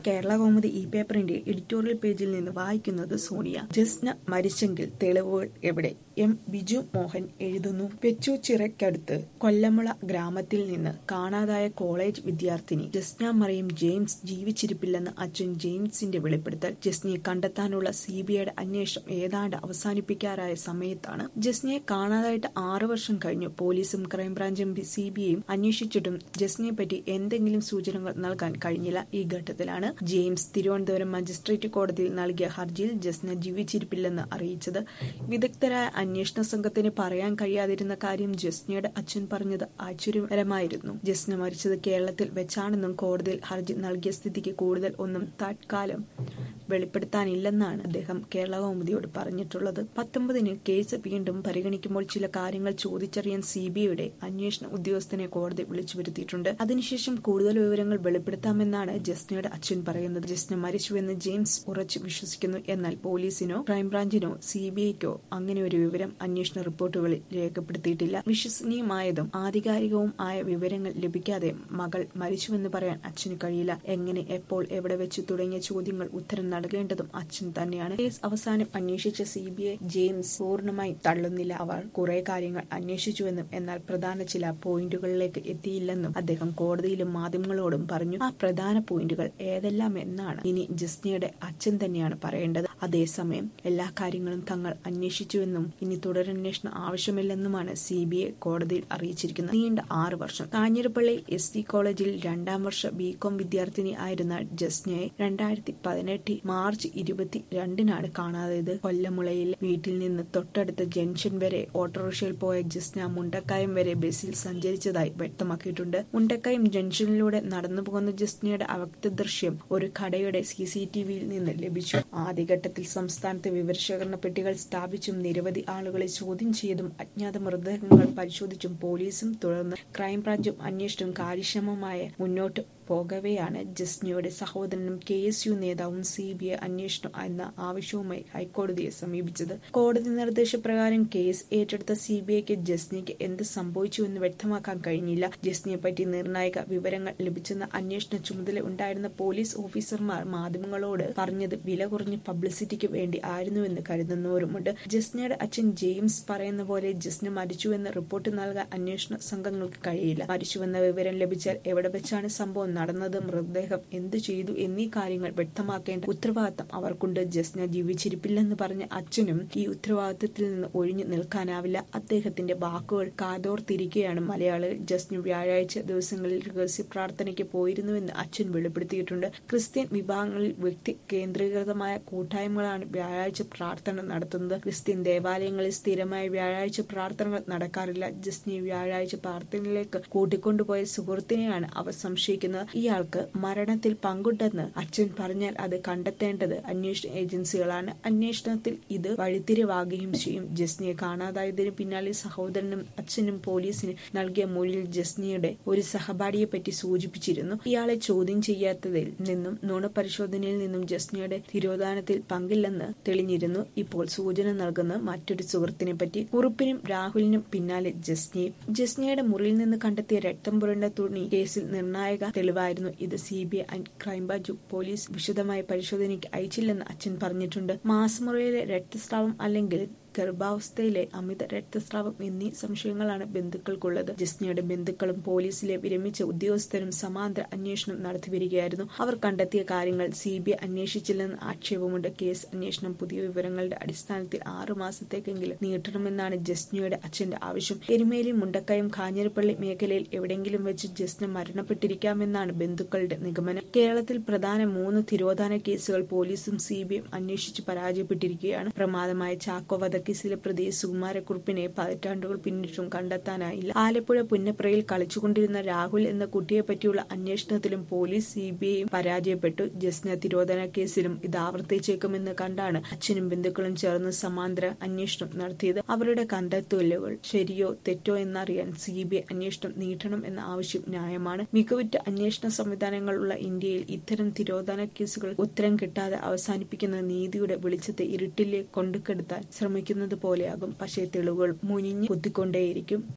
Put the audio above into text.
കേരള കൗമുദി ഈ പേപ്പറിന്റെ എഡിറ്റോറിയൽ പേജിൽ നിന്ന് വായിക്കുന്നത് സോണിയ ജസ്ന മരിച്ചെങ്കിൽ തെളിവുകൾ എവിടെ എം ബിജു മോഹൻ എഴുതുന്നു പെച്ചൂച്ചിറയ്ക്കടുത്ത് കൊല്ലമുള ഗ്രാമത്തിൽ നിന്ന് കാണാതായ കോളേജ് വിദ്യാർത്ഥിനി ജസ്ന മറിയം ജെയിംസ് ജീവിച്ചിരിപ്പില്ലെന്ന് അച്ഛൻ ജെയിംസിന്റെ വെളിപ്പെടുത്തൽ ജസ്നയെ കണ്ടെത്താനുള്ള സി ബി ഐയുടെ അന്വേഷണം ഏതാണ്ട് അവസാനിപ്പിക്കാറായ സമയത്താണ് ജസ്നയെ കാണാതായിട്ട് ആറു വർഷം കഴിഞ്ഞു പോലീസും ക്രൈംബ്രാഞ്ചും സി ബി ഐയും അന്വേഷിച്ചിട്ടും ജസ്നയെ പറ്റി എന്തെങ്കിലും സൂചനകൾ നൽകാൻ കഴിഞ്ഞില്ല ഈ ഘട്ടത്തിലാണ് ജെയിംസ് തിരുവനന്തപുരം മജിസ്ട്രേറ്റ് കോടതിയിൽ നൽകിയ ഹർജിയിൽ ജസ്ന ജീവിച്ചിരിപ്പില്ലെന്ന് അറിയിച്ചത് വിദഗ്ധരായ അന്വേഷണ സംഘത്തിന് പറയാൻ കഴിയാതിരുന്ന കാര്യം ജസ്നയുടെ അച്ഛൻ പറഞ്ഞത് ആശ്ചര്യകരമായിരുന്നു ജസ്ന മരിച്ചത് കേരളത്തിൽ വെച്ചാണെന്നും കോടതിയിൽ ഹർജി നൽകിയ സ്ഥിതിക്ക് കൂടുതൽ ഒന്നും തത്കാലം വെളിപ്പെടുത്താനില്ലെന്നാണ് അദ്ദേഹം കേരള കൗമുദിയോട് പറഞ്ഞിട്ടുള്ളത് പത്തൊമ്പതിന് കേസ് വീണ്ടും പരിഗണിക്കുമ്പോൾ ചില കാര്യങ്ങൾ ചോദിച്ചറിയാൻ സി ബി ഐയുടെ അന്വേഷണ ഉദ്യോഗസ്ഥനെ കോടതി വിളിച്ചു വരുത്തിയിട്ടുണ്ട് അതിനുശേഷം കൂടുതൽ വിവരങ്ങൾ വെളിപ്പെടുത്താമെന്നാണ് ജസ്നയുടെ അച്ഛൻ പറയുന്നത് ജസ്ന മരിച്ചുവെന്ന് ജെയിംസ് ഉറച്ചു വിശ്വസിക്കുന്നു എന്നാൽ പോലീസിനോ ക്രൈംബ്രാഞ്ചിനോ സി ബി ഐക്കോ അങ്ങനെ ഒരു വിവരം അന്വേഷണ റിപ്പോർട്ടുകളിൽ രേഖപ്പെടുത്തിയിട്ടില്ല വിശ്വസനീയമായതും ആധികാരികവും ആയ വിവരങ്ങൾ ലഭിക്കാതെ മകൾ മരിച്ചുവെന്ന് പറയാൻ അച്ഛന് കഴിയില്ല എങ്ങനെ എപ്പോൾ എവിടെ വെച്ച് തുടങ്ങിയ ചോദ്യങ്ങൾ ഉത്തരം നൽകേണ്ടതും അച്ഛൻ തന്നെയാണ് കേസ് അവസാനം അന്വേഷിച്ച സി ബി ഐ ജെയിംസ് പൂർണ്ണമായി തള്ളുന്നില്ല അവർ കുറെ കാര്യങ്ങൾ അന്വേഷിച്ചുവെന്നും എന്നാൽ പ്രധാന ചില പോയിന്റുകളിലേക്ക് എത്തിയില്ലെന്നും അദ്ദേഹം കോടതിയിലും മാധ്യമങ്ങളോടും പറഞ്ഞു ആ പ്രധാന പോയിന്റുകൾ ഏതെല്ലാം എന്നാണ് ഇനി ജസ്നയുടെ അച്ഛൻ തന്നെയാണ് പറയേണ്ടത് അതേസമയം എല്ലാ കാര്യങ്ങളും തങ്ങൾ അന്വേഷിച്ചുവെന്നും ഇനി തുടരന്വേഷണം ആവശ്യമില്ലെന്നുമാണ് സി ബി ഐ കോടതിയിൽ അറിയിച്ചിരിക്കുന്നത് നീണ്ട ആറ് വർഷം കാഞ്ഞിരപ്പള്ളി എസ് ഡി കോളേജിൽ രണ്ടാം വർഷ ബികോം വിദ്യാർത്ഥിനി ആയിരുന്ന ജസ്നയെ രണ്ടായിരത്തി പതിനെട്ട് മാർച്ച് ഇരുപത്തി രണ്ടിനാണ് കാണാതായത് കൊല്ലമുളയിൽ വീട്ടിൽ നിന്ന് തൊട്ടടുത്ത ജംഗ്ഷൻ വരെ ഓട്ടോറിക്ഷയിൽ പോയ ജസ്ന മുണ്ടക്കായം വരെ ബസ്സിൽ സഞ്ചരിച്ചതായി വ്യക്തമാക്കിയിട്ടുണ്ട് മുണ്ടക്കായം ജംഗ്ഷനിലൂടെ നടന്നു പോകുന്ന ജസ്നയുടെ അവക്ത ദൃശ്യം ഒരു കടയുടെ സി സി ടി വിയിൽ നിന്ന് ലഭിച്ചു ആദ്യഘട്ടത്തിൽ സംസ്ഥാനത്ത് വിവരശേഖരണ പെട്ടികൾ സ്ഥാപിച്ചും നിരവധി ആളുകളെ ചോദ്യം ചെയ്തും അജ്ഞാത മൃതദേഹങ്ങൾ പരിശോധിച്ചും പോലീസും തുടർന്ന് ക്രൈംബ്രാഞ്ചും അന്വേഷണം കാര്യക്ഷമമായ മുന്നോട്ട് പോകവെയാണ് ജസ്നയുടെ സഹോദരനും കെ എസ് യു നേതാവും സി ബി ഐ അന്വേഷണം എന്ന ആവശ്യവുമായി ഹൈക്കോടതിയെ സമീപിച്ചത് കോടതി നിർദ്ദേശപ്രകാരം കേസ് ഏറ്റെടുത്ത സി ബി ഐക്ക് ജസ്നയ്ക്ക് എന്ത് സംഭവിച്ചുവെന്ന് വ്യക്തമാക്കാൻ കഴിഞ്ഞില്ല ജസ്നയെ പറ്റി നിർണായക വിവരങ്ങൾ ലഭിച്ചെന്ന അന്വേഷണ ചുമതല ഉണ്ടായിരുന്ന പോലീസ് ഓഫീസർമാർ മാധ്യമങ്ങളോട് പറഞ്ഞത് വില കുറഞ്ഞ പബ്ലിസിറ്റിക്ക് വേണ്ടി ആയിരുന്നുവെന്ന് കരുതുന്നവരുമുണ്ട് ജസ്നയുടെ അച്ഛൻ ജെയിംസ് പറയുന്ന പോലെ ജസ്ന മരിച്ചുവെന്ന് റിപ്പോർട്ട് നൽകാൻ അന്വേഷണ സംഘങ്ങൾക്ക് കഴിയില്ല മരിച്ചുവെന്ന വിവരം ലഭിച്ചാൽ എവിടെ വെച്ചാണ് സംഭവം നടന്നത് മൃതദേഹം എന്തു ചെയ്തു എന്നീ കാര്യങ്ങൾ വ്യക്തമാക്കേണ്ട ഉത്തരവാദിത്തം അവർക്കുണ്ട് ജസ്ന ജീവിച്ചിരിപ്പില്ലെന്ന് പറഞ്ഞ അച്ഛനും ഈ ഉത്തരവാദിത്തത്തിൽ നിന്ന് ഒഴിഞ്ഞു നിൽക്കാനാവില്ല അദ്ദേഹത്തിന്റെ വാക്കുകൾ കാതോർത്തിരിക്കുകയാണ് മലയാളികൾ ജസ്ന വ്യാഴാഴ്ച ദിവസങ്ങളിൽ രഹസ്യ പ്രാർത്ഥനയ്ക്ക് പോയിരുന്നുവെന്ന് അച്ഛൻ വെളിപ്പെടുത്തിയിട്ടുണ്ട് ക്രിസ്ത്യൻ വിഭാഗങ്ങളിൽ വ്യക്തി കേന്ദ്രീകൃതമായ കൂട്ടായ്മകളാണ് വ്യാഴാഴ്ച പ്രാർത്ഥന നടത്തുന്നത് ക്രിസ്ത്യൻ ദേവാലയങ്ങളിൽ സ്ഥിരമായ വ്യാഴാഴ്ച പ്രാർത്ഥനകൾ നടക്കാറില്ല ജസ്നി വ്യാഴാഴ്ച പ്രാർത്ഥനയിലേക്ക് കൂട്ടിക്കൊണ്ടുപോയ സുഹൃത്തിനെയാണ് അവർ സംശയിക്കുന്നത് ഇയാൾക്ക് മരണത്തിൽ പങ്കുണ്ടെന്ന് അച്ഛൻ പറഞ്ഞാൽ അത് കണ്ടെത്തേണ്ടത് അന്വേഷണ ഏജൻസികളാണ് അന്വേഷണത്തിൽ ഇത് വഴിത്തിരിവാകുകയും ചെയ്യും ജസ്നിയെ കാണാതായതിന് പിന്നാലെ സഹോദരനും അച്ഛനും പോലീസിന് നൽകിയ മൊഴിയിൽ ജസ്നിയുടെ ഒരു സഹപാഠിയെ പറ്റി സൂചിപ്പിച്ചിരുന്നു ഇയാളെ ചോദ്യം ചെയ്യാത്തതിൽ നിന്നും നുണപരിശോധനയിൽ നിന്നും ജസ്നിയുടെ തിരോധാനത്തിൽ പങ്കില്ലെന്ന് തെളിഞ്ഞിരുന്നു ഇപ്പോൾ സൂചന നൽകുന്ന മറ്റൊരു സുഹൃത്തിനെ പറ്റി കുറുപ്പിനും രാഹുലിനും പിന്നാലെ ജസ്നി ജസ്നിയുടെ മുറിയിൽ നിന്ന് കണ്ടെത്തിയ രക്തം പുരണ്ട തുണി കേസിൽ നിർണായക തെളിവായിരുന്നു ഇത് C B I crime branch police വിശദമായ പരിശോധനയ്ക്ക് അയച്ചില്ലെന്ന് അച്ഛൻ പറഞ്ഞിട്ടുണ്ട് മാസമുറയിലെ രക്തസ്രാവം അല്ലെങ്കിൽ ഗർഭാവസ്ഥയിലെ അമിത രക്തസ്രാവം എന്നീ സംശയങ്ങളാണ് ബന്ധുക്കൾക്കുള്ളത് ജസ്നയുടെ ബന്ധുക്കളും പോലീസിലെ വിരമിച്ച ഉദ്യോഗസ്ഥരും സമാന്തര അന്വേഷണം നടത്തിവരികയായിരുന്നു അവർ കണ്ടെത്തിയ കാര്യങ്ങൾ സി ബി ഐ അന്വേഷിച്ചില്ലെന്ന് ആക്ഷേപമുണ്ട് കേസ് അന്വേഷണം പുതിയ വിവരങ്ങളുടെ അടിസ്ഥാനത്തിൽ ആറു മാസത്തേക്കെങ്കിലും നീട്ടണമെന്നാണ് ജസ്നയുടെ അച്ഛന്റെ ആവശ്യം എരുമേലി മുണ്ടക്കയം കാഞ്ഞിരപ്പള്ളി മേഖലയിൽ എവിടെയെങ്കിലും വെച്ച് ജസ്ന മരണപ്പെട്ടിരിക്കാമെന്നാണ് ബന്ധുക്കളുടെ നിഗമനം കേരളത്തിൽ പ്രധാന മൂന്ന് തിരോധാന കേസുകൾ പോലീസും സി ബി ഐ അന്വേഷിച്ച് പരാജയപ്പെട്ടിരിക്കുകയാണ് പ്രമാദമായ ചാക്കോ വധക്കേസിലെ പ്രതി സുകുമാരക്കുറുപ്പിനെ പതിറ്റാണ്ടുകൾ പിന്നിട്ടും കണ്ടെത്താനായില്ല ആലപ്പുഴ പുന്നപ്രയിൽ കളിച്ചുകൊണ്ടിരുന്ന രാഹുൽ എന്ന കുട്ടിയെ പറ്റിയുള്ള അന്വേഷണത്തിലും പോലീസ് സി ബി ഐയും പരാജയപ്പെട്ടു ജസ്ന തിരോധന കേസിലും ഇത് ആവർത്തിച്ചേക്കുമെന്ന് കണ്ടാണ് അച്ഛനും ബന്ധുക്കളും ചേർന്ന് സമാന്തര അന്വേഷണം നടത്തിയത് അവരുടെ കണ്ടെത്തലുകൾ ശരിയോ തെറ്റോ എന്നറിയാൻ സി ബി ഐ അന്വേഷണം നീട്ടണം എന്ന ആവശ്യം ന്യായമാണ് മികവുറ്റ അന്വേഷണ സംവിധാനങ്ങളുള്ള ഇന്ത്യയിൽ ഇത്തരം തിരോധാന കേസുകൾ ഉത്തരം കിട്ടാതെ അവസാനിപ്പിക്കുന്ന നീതിയുടെ വെളിച്ചത്തെ ഇരുട്ടിലേക്ക് കൊണ്ടുകെടുത്താൻ ശ്രമിക്കുന്നത് പോലെയാകും പക്ഷേ തെളിവുകൾ മുനിഞ്ഞു കുത്തിക്കൊണ്ടേയിരിക്കും